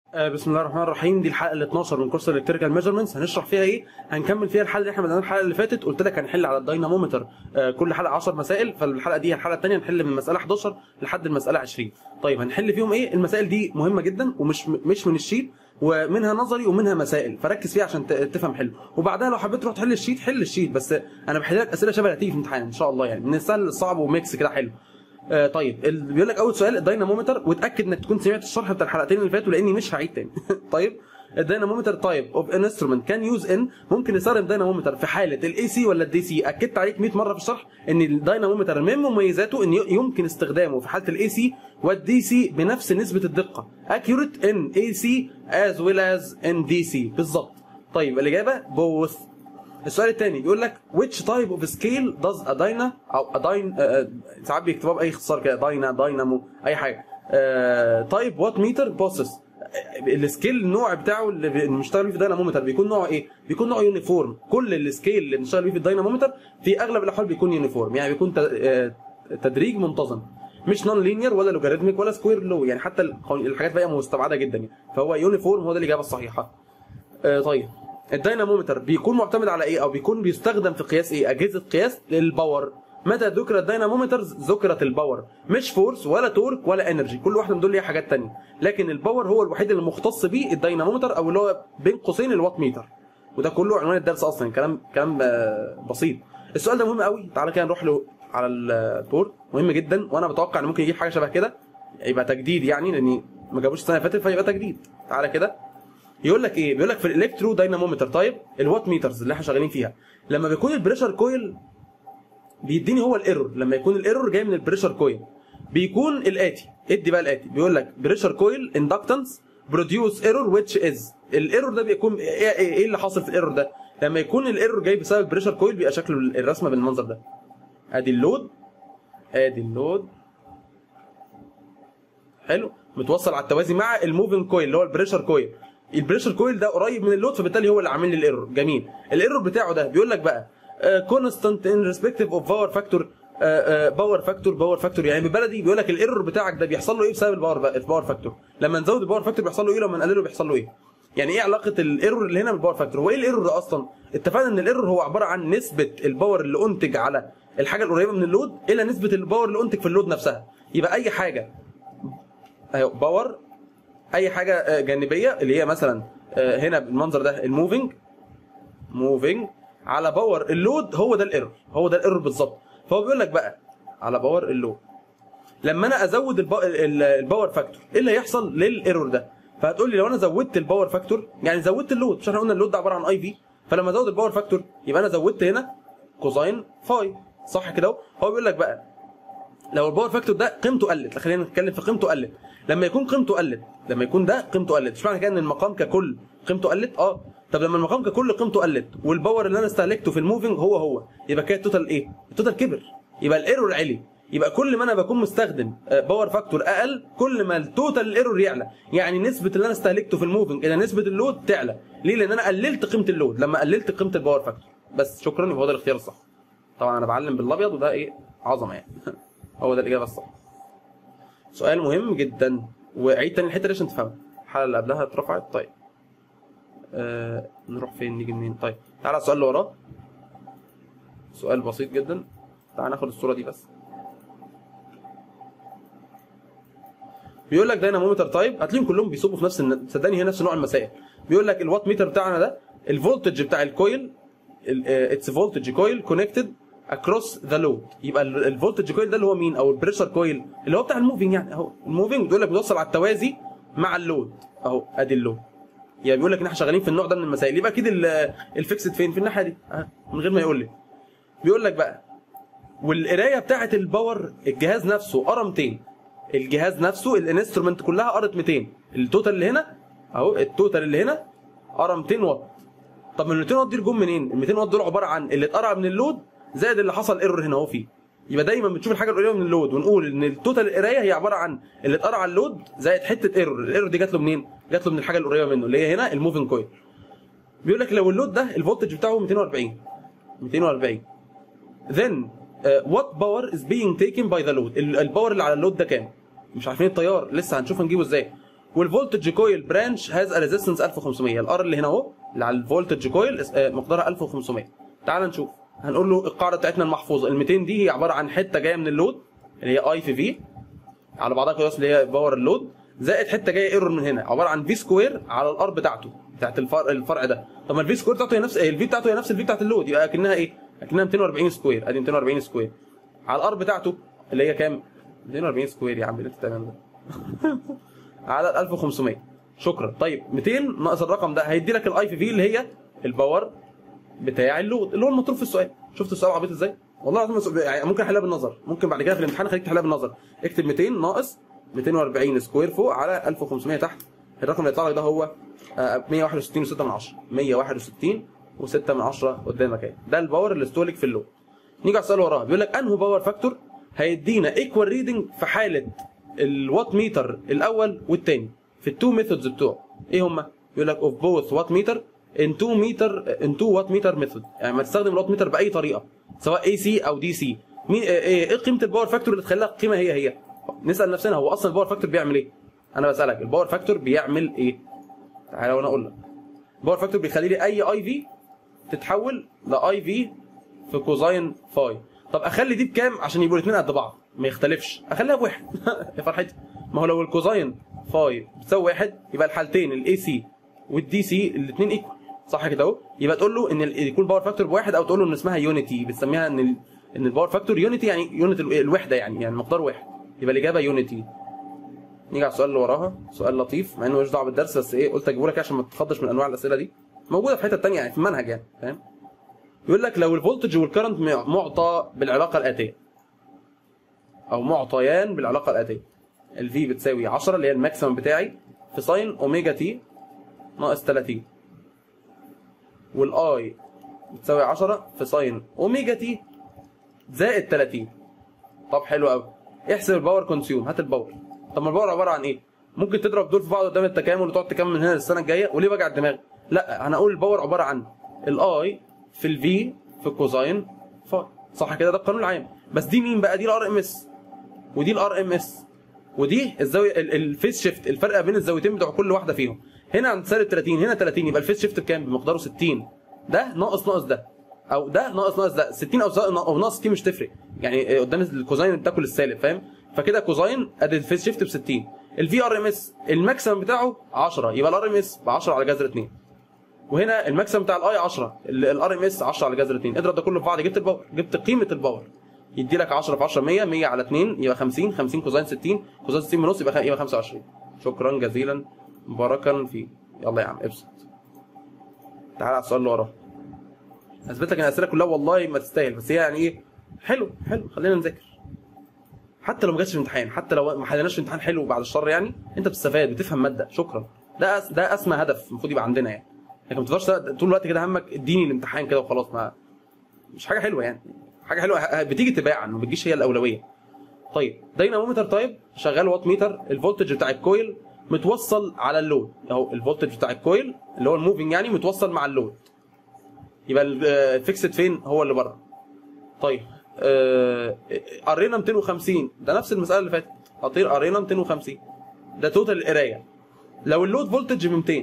آه، بسم الله الرحمن الرحيم دي الحلقه ال 12 من كورس الالكتريكال ميجرمنتس هنشرح فيها ايه هنكمل فيها الحل اللي احنا بدأناه الحلقه اللي فاتت قلت لك هنحل على الداينامومتر آه، كل حلقه 10 مسائل فالحلقه دي الحلقه الثانيه هنحل من المساله 11 لحد المساله 20 طيب هنحل فيهم ايه المسائل دي مهمه جدا ومش مش من الشيت ومنها نظري ومنها مسائل فركز فيها عشان ت- تفهم حلو وبعدها لو حبيت تروح تحل الشيت حل الشيت بس انا بحل لك اسئله شبه اللي هتيجي في الامتحان ان شاء الله يعني من السهل للصعب وميكس كده حلو آه طيب ال- بيقول لك اول سؤال الداينامومتر وتاكد انك تكون سمعت الشرح بتاع الحلقتين اللي فاتوا لاني مش هعيد تاني طيب الداينامومتر تايب اوف انسترومنت كان يوز ان ممكن نستخدم داينامومتر في حاله الاي سي ولا الدي سي اكدت عليك 100 مره في الشرح ان الداينامومتر من مميزاته ان ي- يمكن استخدامه في حاله الاي سي والدي سي بنفس نسبه الدقه accurate in AC as well as in DC بالظبط طيب الاجابه both السؤال الثاني بيقول لك which type of scale does a dyna او a dyna آه، آه، ساعات بيكتبوها باي اختصار كده داينا داينامو اي حاجه تايب وات ميتر بوسس السكيل النوع بتاعه اللي بي- اللي بنشتغل بيه في الداينامومتر بيكون نوعه ايه؟ بيكون نوعه يونيفورم كل السكيل اللي بنشتغل بيه في الداينامومتر في اغلب الاحوال بيكون يونيفورم يعني بيكون ت- آه، تدريج منتظم مش نون لينير ولا لوجاريتميك ولا سكوير لو يعني حتى القوانين- الحاجات بقى مستبعده جدا يعني فهو يونيفورم هو ده الاجابه الصحيحه آه طيب الداينامومتر بيكون معتمد على ايه او بيكون بيستخدم في قياس ايه اجهزه قياس للباور متى ذكر الداينامومترز ذكرت الباور مش فورس ولا تورك ولا انرجي كل واحده من دول ليها حاجات تانية لكن الباور هو الوحيد اللي مختص بيه الداينامومتر او اللي هو بين قوسين الوات ميتر وده كله عنوان الدرس اصلا كلام كلام آه، بسيط السؤال ده مهم قوي تعالى كده نروح له على البورد مهم جدا وانا بتوقع ان ممكن يجيب حاجه شبه كده يبقى تجديد يعني لاني ما جابوش السنه اللي فاتت فيبقى تجديد تعالى كده يقول لك ايه بيقول لك في الالكترو داينامومتر طيب الوات ميترز اللي احنا شغالين فيها لما بيكون البريشر كويل بيديني هو الايرور لما يكون الايرور جاي من البريشر كويل بيكون الاتي ادي بقى الاتي بيقول لك بريشر كويل اندكتنس بروديوس ايرور ويتش از الايرور ده بيكون ايه, إيه, ايه اللي حاصل في الايرور ده لما يكون الايرور جاي بسبب بريشر كويل بيبقى شكل الرسمه بالمنظر ده ادي اللود ادي اللود حلو متوصل على التوازي مع الموفنج كويل اللي هو البريشر كويل البريشر كويل ده قريب من اللود فبالتالي هو اللي عامل لي الايرور جميل الايرور بتاعه ده بيقول لك بقى كونستانت ان ريسبكتيف اوف باور فاكتور باور فاكتور باور فاكتور يعني بالبلدي بيقول لك الايرور بتاعك ده بيحصل له ايه بسبب الباور الباور فاكتور لما نزود الباور فاكتور بيحصل له ايه لما نقلله بيحصل له ايه يعني ايه علاقه الايرور اللي هنا بالباور فاكتور هو ايه الايرور ده اصلا اتفقنا ان الايرور هو عباره عن نسبه الباور اللي انتج على الحاجه القريبه من اللود الى نسبه الباور اللي انتج في اللود نفسها يبقى اي حاجه ايوه باور اي حاجه آه، جانبيه اللي هي مثلا آه، هنا بالمنظر ده الموفينج موفينج على باور اللود هو ده الايرور هو ده الايرور بالظبط فهو بيقول لك بقى على باور اللود لما انا ازود البا... ال- الباور فاكتور ايه اللي هيحصل للايرور ده فهتقول لي لو انا زودت الباور فاكتور يعني زودت اللود مش احنا قلنا اللود ده عباره عن اي في فلما ازود الباور فاكتور يبقى انا زودت هنا كوزاين فاي صح كده اهو هو بيقول لك بقى لو الباور فاكتور ده قيمته قلت خلينا نتكلم في قيمته قلت لما يكون قيمته قلت لما يكون ده قيمته قلت مش معنى كده ان المقام ككل قيمته قلت اه طب لما المقام ككل قيمته قلت والباور اللي انا استهلكته في الموفينج هو هو يبقى كده التوتال ايه التوتال كبر يبقى الايرور عالي يبقى كل ما انا بكون مستخدم آه، باور فاكتور اقل كل ما التوتال الايرور يعلى يعني نسبه اللي انا استهلكته في الموفينج الى نسبه اللود تعلى ليه لان انا قللت قيمه اللود لما قللت قيمه الباور فاكتور بس شكرا يبقى هو ده الاختيار الصح طبعا انا بعلم بالابيض وده ايه عظمه يعني هو ده الاجابه الصح سؤال مهم جدا وعيد تاني الحته دي عشان تفهمها الحلقه اللي قبلها اترفعت طيب آه نروح فين نيجي منين طيب تعالى على السؤال اللي وراه سؤال بسيط جدا تعالى ناخد الصوره دي بس بيقول لك داينامومتر تايب هتلاقيهم كلهم بيصبوا في نفس الن- صدقني هي نفس نوع المسائل بيقول لك الوات ميتر بتاعنا ده الفولتج بتاع الكويل اتس فولتج كويل كونكتد اكروس ذا لود يبقى ال- الفولتج كويل ده اللي هو مين او البريشر كويل اللي هو بتاع الموفينج يعني اهو الموفينج بيقول لك بيوصل على التوازي مع اللود اهو ادي اللود يعني بيقول لك ان احنا شغالين في النوع ده من المسائل يبقى اكيد ال- الفيكسد فين في الناحيه دي أه. من غير ما يقول لي بيقول لك بقى والقرايه بتاعه الباور الجهاز نفسه قرا 200 الجهاز نفسه الانسترومنت كلها قرت 200 التوتال اللي هنا اهو التوتال اللي هنا قرا 200 واط طب من ال 200 واط دي جم منين؟ ال 200 واط دول عباره عن اللي اتقرا من اللود زائد اللي حصل ايرور هنا اهو فيه يبقى دايما بنشوف الحاجه القريبه من اللود ونقول ان التوتال القرايه هي عباره عن اللي اتقرا على اللود زائد حته ايرور الايرور دي جات له منين؟ جات له من الحاجه القريبه منه اللي هي هنا الموفينج كويل بيقول لك لو اللود ده الفولتج بتاعه 240 240 then uh, what power is being taken by the load ال- الباور اللي على اللود ده كام مش عارفين التيار لسه هنشوف هنجيبه ازاي والفولتج كويل برانش هاز ريزيستنس 1500 الار اللي هنا اهو اللي على الفولتج كويل آه، مقدارها 1500 تعال نشوف هنقول له القاعده بتاعتنا المحفوظه ال 200 دي هي عباره عن حته جايه من اللود اللي هي اي في في على بعضها كده اللي هي باور اللود زائد حته جايه ايرور من هنا عباره عن في سكوير على الار بتاعته بتاعت الفرع الفرع ده طب ما الفي سكوير بتاعته هي نفس الفي بتاعته هي نفس الفي بتاعت اللود يبقى اكنها ايه؟ اكنها 240 سكوير ادي 240 سكوير على الار بتاعته اللي هي كام؟ 240 سكوير يا عم اللي انت بتعمله ده على 1500 شكرا طيب 200 ناقص الرقم ده هيدي لك الاي في في اللي هي الباور بتاع اللود اللي هو المطلوب في السؤال شفت السؤال عبيط ازاي والله العظيم يعني ممكن احلها بالنظر ممكن بعد كده في الامتحان خليك تحلها بالنظر اكتب 200 ناقص 240 سكوير فوق على 1500 تحت الرقم اللي يطلع لك ده هو آه، 161 و6 من 10 161 و6 من 10 قدامك اهي ده الباور اللي استهلك في اللود نيجي على السؤال اللي وراه بيقول لك انه باور فاكتور هيدينا ايكوال ريدنج في حاله الوات ميتر الاول والثاني في التو ميثودز بتوعه ايه هما؟ يقول لك اوف بوث وات ميتر ان 2 متر ان 2 وات ميتر ميثود يعني ما تستخدم الوات ميتر باي طريقه سواء اي سي او دي سي مين ايه إيه قيمه الباور فاكتور اللي تخليها القيمه هي هي نسال نفسنا هو اصلا الباور فاكتور بيعمل ايه انا بسالك الباور فاكتور بيعمل ايه تعالى وانا اقول لك الباور فاكتور بيخلي لي اي اي في تتحول لاي في في كوزاين فاي طب اخلي دي بكام عشان يبقوا الاثنين قد بعض ما يختلفش اخليها بواحد يا فرحتي ما هو لو الكوزاين فاي بتساوي واحد يبقى الحالتين الاي سي والدي سي الاثنين ايكوال صح كده اهو يبقى تقول له ان ال- يكون باور فاكتور بواحد او تقول له ان اسمها يونيتي بتسميها ان ال... ان الباور فاكتور يونيتي يعني يونت ال- الوحده يعني يعني مقدار واحد يبقى الاجابه يونيتي نيجي على السؤال اللي وراها سؤال لطيف مع انه ملوش دعوه بالدرس بس ايه قلت اجيبه لك عشان ما تتخضش من انواع الاسئله دي موجوده في حته ثانيه يعني في المنهج يعني فاهم يقول لك لو الفولتج والكرنت مع- معطى بالعلاقه الاتيه او معطيان بالعلاقه الاتيه الفي بتساوي 10 اللي هي الماكسيمم بتاعي في ساين اوميجا تي ناقص 30 والاي بتساوي 10 في ساين اوميجا تي زائد 30 طب حلو قوي احسب الباور كونسيوم هات الباور طب ما الباور عباره عن ايه ممكن تضرب دول في بعض قدام التكامل وتقعد تكمل من هنا للسنه الجايه وليه وجع الدماغ لا انا اقول الباور عباره عن الاي في الفي في كوزاين فاي صح كده ده القانون العام بس دي مين بقى دي الار ام اس ودي الار ام اس ودي الزاويه ال- الفيس شيفت الفرق بين الزاويتين بتوع كل واحده فيهم هنا عند سالب 30 هنا 30 يبقى الفيس شيفت بكام بمقداره 60 ده ناقص ناقص ده او ده ناقص ناقص ده 60 او زا- او ناقص 60 مش تفرق يعني قدام الكوزاين بتاكل السالب فاهم فكده كوزاين ادي الفيس شيفت ب 60 الفي ار ام اس الماكسيمم بتاعه 10 يبقى الار ام اس ب 10 على جذر 2 وهنا الماكسيمم بتاع الاي 10 الار ام اس 10 على جذر 2 اضرب ده كله في بعض جبت الباور جبت قيمه الباور يدي لك 10 في 10 100 100 على 2 يبقى 50 50 كوزين 60 كوزين 60 ونص يبقى خ- يبقى 25 شكرا جزيلا مباركا فيه يلا يا عم ابسط تعال على السؤال اللي وراه اثبت لك ان الاسئله كلها والله ما تستاهل بس هي يعني ايه حلو حلو خلينا نذاكر حتى لو ما جاتش في امتحان حتى لو ما حليناش في امتحان حلو بعد الشر يعني انت بتستفاد بتفهم ماده شكرا ده أس... ده اسمى هدف المفروض يبقى عندنا يعني لكن ما تفضلش طول الوقت كده همك اديني الامتحان كده وخلاص ما مش حاجه حلوه يعني حاجه حلوه ه- بتيجي تباعا ما بتجيش هي الاولويه طيب داينامومتر طيب شغال وات ميتر الفولتج بتاع الكويل متوصل على اللود اهو الفولتج بتاع الكويل اللي هو الموفينج يعني متوصل مع اللود يبقى الفيكسد فين هو اللي بره طيب آه، قرينا 250 ده نفس المساله اللي فاتت هطير قرينا 250 ده توتال القرايه لو اللود فولتج ب 200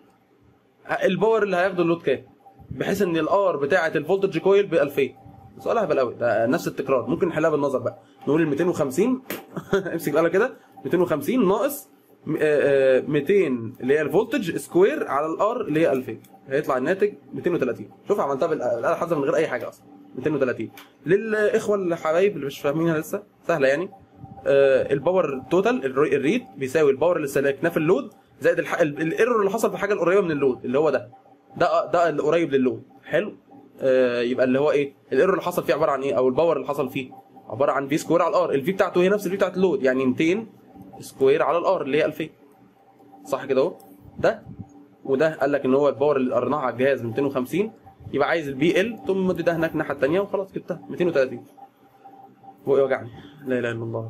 الباور اللي هياخده اللود كام بحيث ان الار بتاعه الفولتج كويل ب 2000 سؤال هبل قوي ده نفس التكرار ممكن نحلها بالنظر بقى نقول ال 250 امسك الاله كده 250 ناقص م- آه، آه، 200 اللي هي الفولتج سكوير على الار اللي هي 2000 هيطلع الناتج 230 شوف عملتها بالاله حاسبه من غير اي حاجه اصلا 230 للاخوه الحبايب اللي مش فاهمينها لسه سهله يعني آه، الباور توتال الري- الريد بيساوي الباور اللي سلكناه في اللود زائد الح... ال- الايرور اللي حصل في الحاجه القريبه من اللود اللي هو ده ده ده القريب للود حلو آه يبقى اللي هو ايه الايرور اللي حصل فيه عباره عن ايه او الباور اللي حصل فيه عباره عن في سكوير على الار الفي بتاعته هي نفس الفي بتاعت اللود يعني 200 سكوير على الار اللي هي 2000 صح كده اهو ده وده قال لك ان هو الباور اللي قرناها على الجهاز 250 يبقى عايز البي ال ثم مدي ده هناك الناحيه الثانيه وخلاص جبتها 230 بقي وجعني لا اله الا الله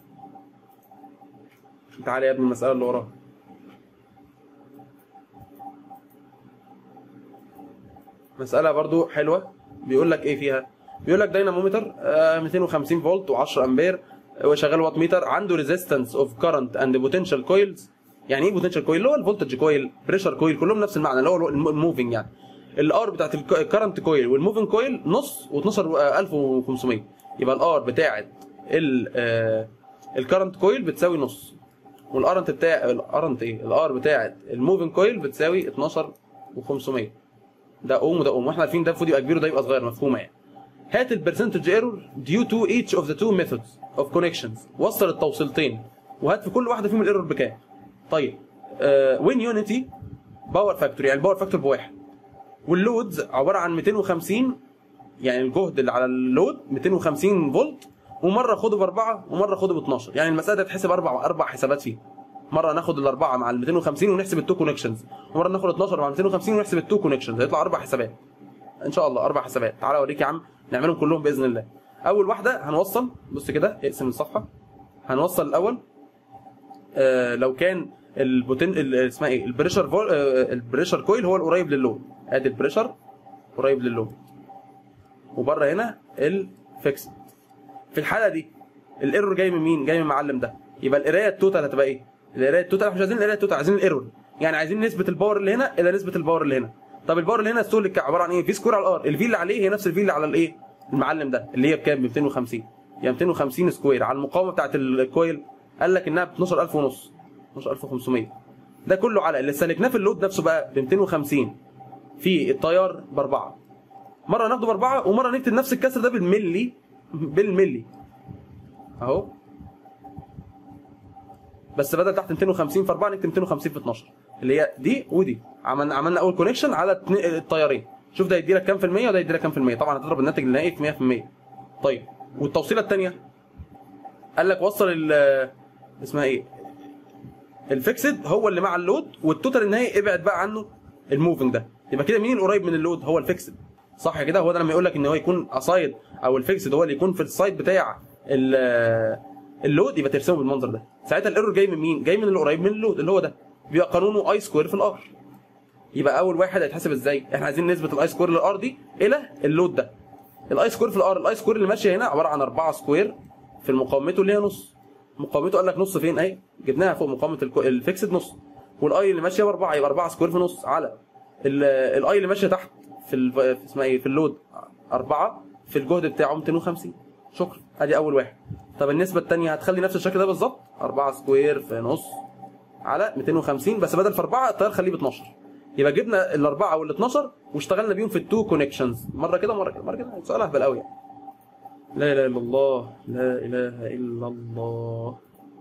تعالى يا ابني المساله اللي وراها مسألة برضو حلوة بيقول لك ايه فيها بيقول لك داينامومتر آه، 250 فولت و10 امبير وشغال وات ميتر عنده ريزيستنس اوف كارنت اند بوتنشال كويلز يعني ايه بوتنشال كويل اللي هو الفولتج كويل بريشر كويل كلهم نفس المعنى اللي هو الموفنج يعني الار بتاعت الكرنت كويل والموفنج كويل نص و12500 يبقى الار بتاعت الكرنت كويل بتساوي نص والارنت بتاع الارنت ايه الار بتاعت الموفنج كويل بتساوي 12500 ده اوم وده اوم واحنا عارفين ده المفروض يبقى كبير وده يبقى صغير مفهومه يعني هات البرسنتج ايرور ديو تو ايتش اوف ذا تو ميثودز اوف كونكشنز وصل التوصيلتين وهات في كل واحده فيهم الايرور بكام طيب وين يونيتي باور فاكتور يعني الباور فاكتور بواحد واللودز عباره عن 250 يعني الجهد اللي على اللود 250 فولت ومره خده باربعه ومره خده ب 12 يعني المساله تتحسب اربع اربع حسابات فيها مره ناخد الاربعه مع ال 250 ونحسب التو كونكشنز ومره ناخد 12 مع 250 ونحسب التو كونكشنز هيطلع اربع حسابات ان شاء الله اربع حسابات تعالى اوريك يا عم نعملهم كلهم باذن الله اول واحده هنوصل بص كده اقسم الصفحه هنوصل الاول آه لو كان البوتن ال- اسمها ايه البريشر فول آه البريشر كويل هو القريب للود ادي البريشر قريب للود وبره هنا الفيكس في الحاله دي الايرور جاي من مين جاي من المعلم ده يبقى القرايه التوتال هتبقى ايه القرايه التوتال احنا مش عايزين القرايه التوتال عايزين الايرور يعني عايزين نسبه الباور اللي هنا الى نسبه الباور اللي هنا طب الباور اللي هنا السول عباره عن ايه في سكوير على الار الفي اللي عليه هي نفس الفي اللي على الايه المعلم ده اللي هي بكام ب 250 يعني 250 سكوير على المقاومه بتاعت الكويل قال لك انها ب 12000 ونص 12500 ده كله على اللي سلكناه في اللود نفسه بقى ب 250 في التيار باربعه مره ناخده باربعه ومره نكتب نفس الكسر ده بالملي بالملي اهو بس بدل تحت 250 في 4 نكتب 250 في 12 اللي هي دي ودي عملنا عملنا اول كونكشن على اتنين- التيارين شوف ده يدي لك كام في المية وده يدي لك كام في المية طبعا هتضرب الناتج النهائي في 100% طيب والتوصيله الثانيه قال لك وصل ال اسمها ايه الفيكسد هو اللي مع اللود والتوتال النهائي ابعد بقى عنه الموفنج ده يبقى كده مين القريب من اللود هو الفيكسد صح كده هو ده لما يقول لك ان هو يكون اسايد او الفيكسد هو اللي يكون في السايد بتاع ال- اللود يبقى ترسمه بالمنظر ده ساعتها الايرور جاي من مين جاي من اللي قريب من اللود اللي هو ده بيبقى قانونه اي سكوير في الار يبقى اول واحد هيتحسب ازاي احنا عايزين نسبه الاي سكوير للار دي الى اللود ده الاي سكوير في الار الاي سكوير اللي ماشيه هنا عباره عن 4 سكوير في مقاومته اللي هي نص مقاومته قال لك نص فين اهي جبناها فوق مقاومه الكو- الفيكسد نص والاي اللي ماشيه باربعه يبقى 4 سكوير في نص على ال- الاي اللي ماشيه تحت في ال- في اسمها ايه في اللود 4 في الجهد بتاعه 250 شكرا ادي اول واحد طب النسبه الثانيه هتخلي نفس الشكل ده بالظبط 4 سكوير في نص على 250 بس بدل في 4 التيار خليه ب 12 يبقى جبنا الاربعه وال 12 واشتغلنا بيهم في التو كونكشنز مره كده مره كده مره كده سؤال اهبل قوي يعني. لا اله الا الله لا اله الا الله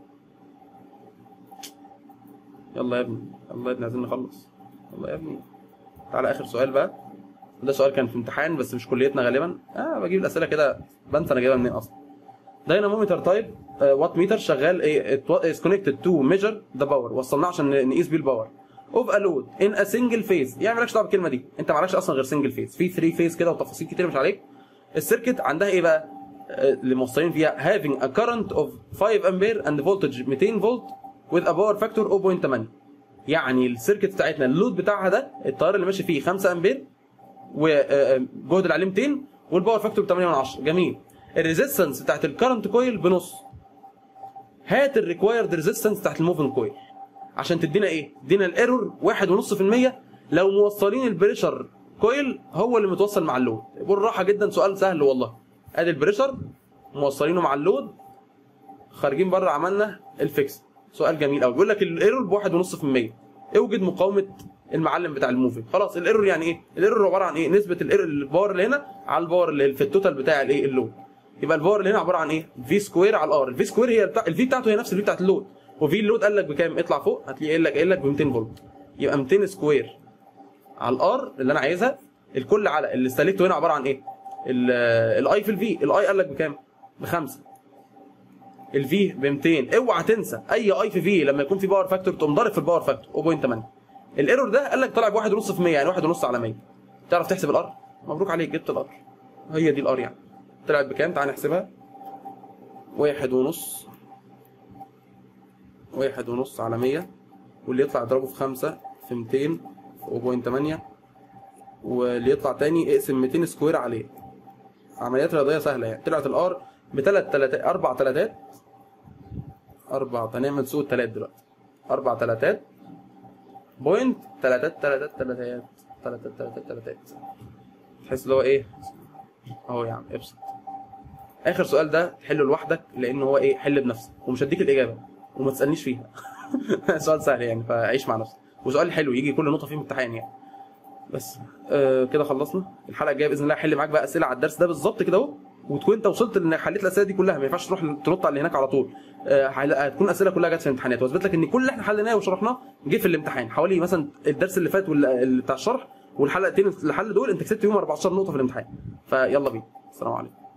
يلا يا ابني يلا يا ابني عايزين نخلص يلا يا ابني تعالى اخر سؤال بقى ده سؤال كان في امتحان بس مش كليتنا غالبا اه بجيب الاسئله كده بنسى انا جايبها منين اصلا داينامومتر تايب وات ميتر شغال ايه از كونكتد تو ميجر ذا باور وصلناه عشان نقيس بيه الباور اوف ا لود ان ا سنجل فيز يعني مالكش دعوه بالكلمه دي انت معلكش اصلا غير سنجل فيز في 3 فيز كده وتفاصيل كتير مش عليك السيركت عندها ايه بقى آه، اللي موصلين فيها having a current of 5 امبير and voltage 200 فولت with a power factor 0.8 يعني السيركت بتاعتنا اللود بتاعها ده التيار اللي ماشي فيه 5 امبير وجهد اللي عليه 200 والباور فاكتور ب 8 من 10 جميل الريزيستنس بتاعت الكرنت كويل بنص هات الريكوايرد ريزيستنس بتاعت الموفن كويل عشان تدينا ايه؟ تدينا الايرور 1.5% لو موصلين البريشر كويل هو اللي متوصل مع اللود بالراحه جدا سؤال سهل والله ادي البريشر موصلينه مع اللود خارجين بره عملنا الفيكس سؤال جميل قوي بيقول لك الايرور ب 1.5% اوجد مقاومه المعلم بتاع الموفي خلاص الايرور يعني ايه الايرور عباره عن ايه نسبه الايرور الباور اللي هنا على الباور اللي في التوتال بتاع الايه اللود يبقى الباور اللي هنا عباره عن ايه في سكوير على الار الفي سكوير هي بتاع الفي بتاعته هي نفس الفي بتاعت اللود وفي اللود قال لك بكام اطلع فوق هتلاقيه قايل لك قايل لك ب 200 فولت يبقى 200 سكوير على الار اللي انا عايزها الكل على اللي استهلكته هنا عباره عن ايه الاي في الفي الاي قال لك بكام بخمسه الفي ب 200 اوعى تنسى اي اي في في لما يكون في باور فاكتور تقوم ضارب في الباور فاكتور 0.8 الايرور ده قال لك طلع ب 1.5% يعني 1.5 على 100 تعرف تحسب الار مبروك عليك جبت الار هي دي الار يعني طلعت بكام تعال نحسبها واحد ونص واحد ونص على 100 واللي يطلع اضربه في 5 في 200 في 0.8 واللي يطلع تاني اقسم 200 سكوير عليه عمليات رياضيه سهله يعني طلعت الار بثلاث تلاتات اربع تلاتات اربع هنعمل سوق التلات دلوقتي اربع تلاتات بوينت تلاتات تلاتات تلاتات تلاتات تلاتات تلاتات تحس اللي هو ايه اهو يا عم ابسط اخر سؤال ده تحله لوحدك لان هو ايه حل بنفسك ومش هديك الاجابه وما تسالنيش فيها سؤال سهل يعني فعيش مع نفسك وسؤال حلو يجي كل نقطه فيه امتحان يعني بس آه كده خلصنا الحلقه الجايه باذن الله هحل معاك بقى اسئله على الدرس ده بالظبط كده اهو وتكون انت وصلت انك حليت الاسئله دي كلها ما ينفعش تروح تنط على اللي هناك على طول آه هل- هتكون الاسئله كلها جت في الامتحانات واثبت لك ان كل اللي احنا حليناه وشرحناه جه في الامتحان حوالي مثلا الدرس اللي فات واللي بتاع الشرح والحلقتين اللي حل دول انت كسبت فيهم 14 نقطه في الامتحان فيلا بينا السلام عليكم